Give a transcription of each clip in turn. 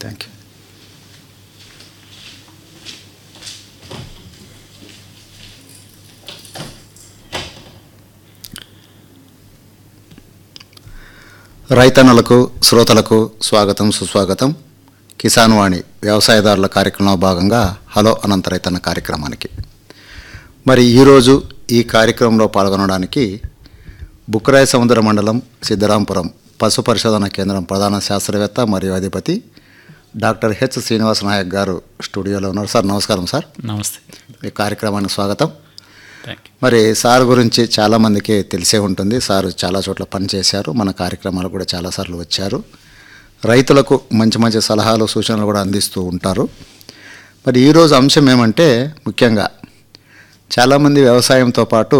Thank you రైతన్నలకు శ్రోతలకు స్వాగతం సుస్వాగతం కిసాన్ వాణి వ్యవసాయదారుల కార్యక్రమంలో భాగంగా హలో అనంత రైతన్న కార్యక్రమానికి మరి ఈరోజు ఈ కార్యక్రమంలో పాల్గొనడానికి బుక్కరాయ సముద్ర మండలం సిద్ధరాంపురం పశు పరిశోధన కేంద్రం ప్రధాన శాస్త్రవేత్త మరియు అధిపతి డాక్టర్ హెచ్ శ్రీనివాస నాయక్ గారు స్టూడియోలో ఉన్నారు సార్ నమస్కారం సార్ నమస్తే మీ కార్యక్రమానికి స్వాగతం థ్యాంక్ యూ మరి సార్ గురించి చాలామందికి తెలిసే ఉంటుంది సార్ చాలా చోట్ల పనిచేశారు మన కార్యక్రమాలు కూడా చాలాసార్లు వచ్చారు రైతులకు మంచి మంచి సలహాలు సూచనలు కూడా అందిస్తూ ఉంటారు మరి ఈరోజు అంశం ఏమంటే ముఖ్యంగా చాలామంది వ్యవసాయంతో పాటు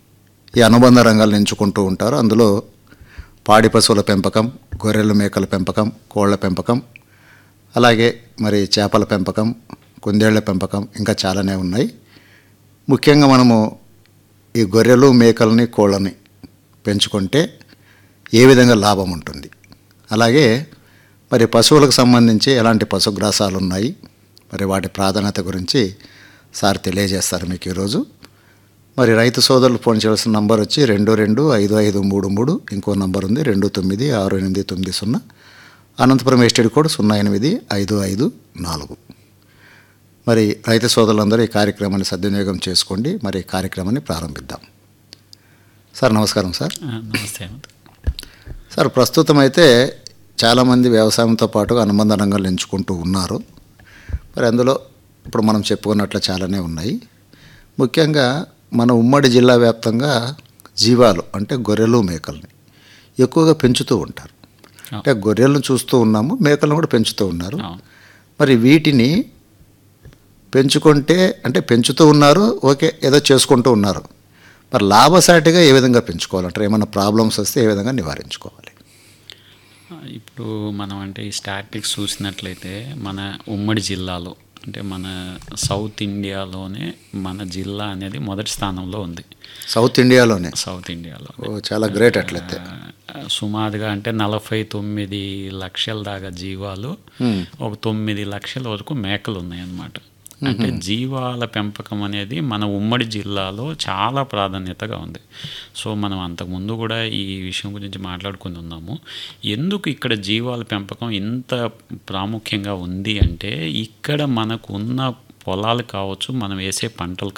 ఈ అనుబంధ రంగాలను ఎంచుకుంటూ ఉంటారు అందులో పాడి పశువుల పెంపకం గొర్రెల మేకల పెంపకం కోళ్ల పెంపకం అలాగే మరి చేపల పెంపకం కుందేళ్ల పెంపకం ఇంకా చాలానే ఉన్నాయి ముఖ్యంగా మనము ఈ గొర్రెలు మేకల్ని కోళ్ళని పెంచుకుంటే ఏ విధంగా లాభం ఉంటుంది అలాగే మరి పశువులకు సంబంధించి ఎలాంటి పశుగ్రాసాలు ఉన్నాయి మరి వాటి ప్రాధాన్యత గురించి సార్ తెలియజేస్తారు మీకు ఈరోజు మరి రైతు సోదరులు ఫోన్ చేయాల్సిన నంబర్ వచ్చి రెండు రెండు ఐదు ఐదు మూడు మూడు ఇంకో నంబర్ ఉంది రెండు తొమ్మిది ఆరు ఎనిమిది తొమ్మిది సున్నా అనంతపురం ఎస్టేట్ కోడ్ సున్నా ఎనిమిది ఐదు ఐదు నాలుగు మరి రైతు సోదరులందరూ ఈ కార్యక్రమాన్ని సద్వినియోగం చేసుకోండి మరి ఈ కార్యక్రమాన్ని ప్రారంభిద్దాం సార్ నమస్కారం సార్ ఆ, నమస్తే హేమంత్ సార్ ప్రస్తుతం అయితే చాలామంది వ్యవసాయంతో పాటుగా అనుబంధ రంగాలు ఎంచుకుంటూ ఉన్నారు మరి అందులో ఇప్పుడు మనం చెప్పుకున్నట్లు చాలానే ఉన్నాయి ముఖ్యంగా మన ఉమ్మడి జిల్లా వ్యాప్తంగా జీవాలు అంటే గొర్రెలు మేకల్ని ఎక్కువగా పెంచుతూ ఉంటారు అంటే గొర్రెలను చూస్తూ ఉన్నాము మేకలను కూడా పెంచుతూ ఉన్నారు అవును. మరి వీటిని పెంచుకుంటే అంటే పెంచుతూ ఉన్నారు ఓకే ఏదో చేసుకుంటూ ఉన్నారు మరి లాభసాటిగా ఏ విధంగా పెంచుకోవాలంటారు ఏమైనా ప్రాబ్లమ్స్ వస్తే ఏ విధంగా నివారించుకోవాలి ఆ, ఇప్పుడు మనం అంటే ఈ స్టాటిక్స్ చూసినట్లయితే మన ఉమ్మడి జిల్లాలో అంటే మన సౌత్ ఇండియాలోనే మన జిల్లా అనేది మొదటి స్థానంలో ఉంది సౌత్ ఇండియాలోనే సౌత్ ఇండియాలో ఓ చాలా గ్రేట్ అట్లయితే ఆ, సుమారుగా అంటే నలభై తొమ్మిది లక్షల దాకా జీవాలు ఒక తొమ్మిది లక్షల వరకు మేకలు ఉన్నాయన్నమాట అంటే జీవాల పెంపకం అనేది మన ఉమ్మడి జిల్లాలో చాలా ప్రాధాన్యతగా ఉంది సో మనం అంతకుముందు కూడా ఈ విషయం గురించి మాట్లాడుకుని ఉన్నాము ఎందుకు ఇక్కడ జీవాల పెంపకం ఇంత ప్రాముఖ్యంగా ఉంది అంటే ఇక్కడ మనకు ఉన్న పొలాలు కావచ్చు మనం వేసే పంటలు